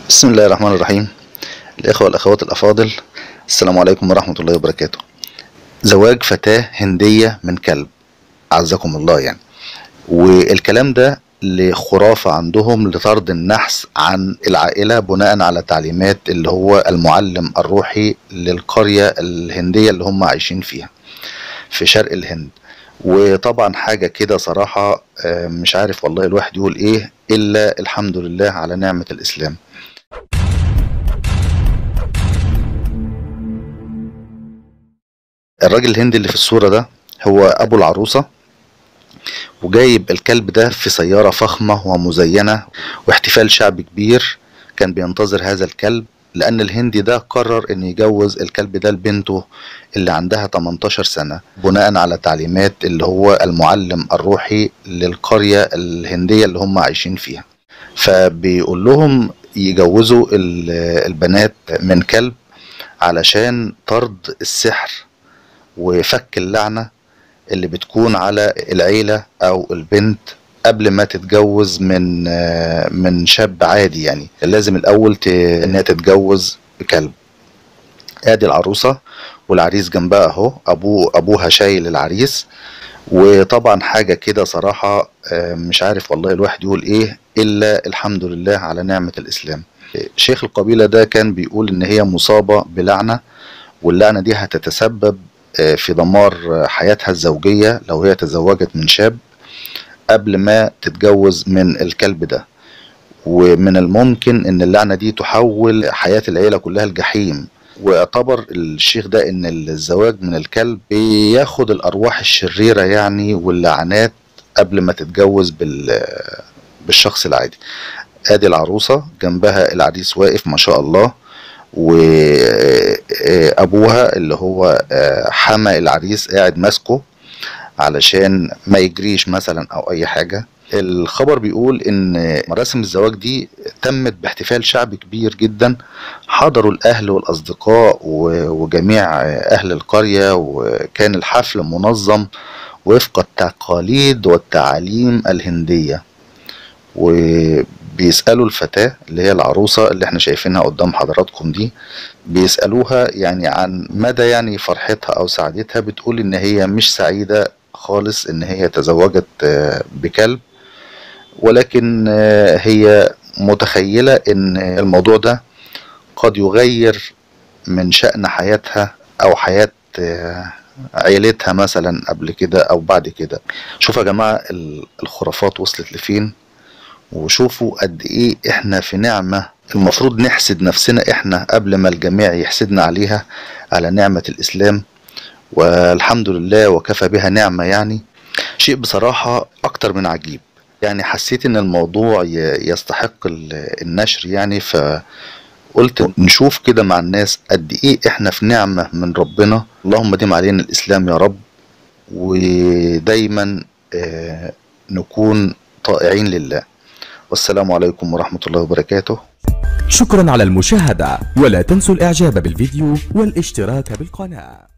بسم الله الرحمن الرحيم الإخوة والأخوات الأفاضل السلام عليكم ورحمة الله وبركاته زواج فتاة هندية من كلب أعزكم الله يعني والكلام ده لخرافة عندهم لطرد النحس عن العائلة بناء على تعليمات اللي هو المعلم الروحي للقرية الهندية اللي هم عايشين فيها في شرق الهند وطبعا حاجة كده صراحة آه، مش عارف والله الواحد يقول ايه الا الحمد لله على نعمة الاسلام الراجل الهندي اللي في الصورة ده هو ابو العروسة وجايب الكلب ده في سيارة فخمة ومزينة واحتفال شعبي كبير كان بينتظر هذا الكلب لأن الهندي ده قرر إن يجوز الكلب ده لبنته اللي عندها 18 سنة بناء على تعليمات اللي هو المعلم الروحي للقرية الهندية اللي هم عايشين فيها فبيقول لهم يجوزوا ال- البنات من كلب علشان طرد السحر وفك اللعنة اللي بتكون على العيلة أو البنت قبل ما تتجوز من آه، من شاب عادي يعني لازم الأول ت... إنها تتجوز بكلب ادي العروسة والعريس جنبها اهو ابوه ابوها شايل العريس وطبعا حاجة كده صراحة آه، مش عارف والله الواحد يقول ايه الا الحمد لله على نعمة الاسلام شيخ القبيلة ده كان بيقول ان هي مصابة بلعنة واللعنة دي هتتسبب آه، في دمار آه، حياتها الزوجية لو هي تزوجت من شاب قبل ما تتجوز من الكلب ده ومن الممكن ان اللعنة دي تحول حياة العيلة كلها الجحيم واعتبر الشيخ ده ان الزواج من الكلب بياخد الارواح الشريرة يعني واللعنات قبل ما تتجوز بال بالشخص العادي ادي العروسة جنبها العريس واقف ما شاء الله وابوها اللي هو آه، حما العريس قاعد ماسكه علشان ما يجريش مثلا او اي حاجة الخبر بيقول ان مراسم الزواج دي تمت باحتفال شعبي كبير جدا حضروا الاهل والاصدقاء و- وجميع اهل القرية وكان الحفل منظم وفق التقاليد والتعاليم الهندية وبيسألوا الفتاة اللي هي العروسة اللي احنا شايفينها قدام حضراتكم دي بيسألوها يعني عن مدى يعني فرحتها او سعادتها بتقول ان هي مش سعيدة خالص ان هي تزوجت آه، بكلب ولكن آه، هي متخيلة ان الموضوع ده قد يغير من شأن حياتها او حياة آه، عيلتها مثلا قبل كده او بعد كده شوفوا يا جماعة ال- الخرافات وصلت لفين وشوفوا قد ايه احنا في نعمة المفروض نحسد نفسنا احنا قبل ما الجميع يحسدنا عليها على نعمة الاسلام والحمد لله وكفى بها نعمة يعني شيء بصراحة اكتر من عجيب يعني حسيت ان الموضوع ي- يستحق ال- النشر يعني فقلت نشوف كده مع الناس قد ايه احنا في نعمة من ربنا اللهم ديم علينا الاسلام يا رب ودايما آه، نكون طائعين لله والسلام عليكم ورحمة الله وبركاته شكرا على المشاهدة ولا تنسوا الاعجاب بالفيديو والاشتراك بالقناة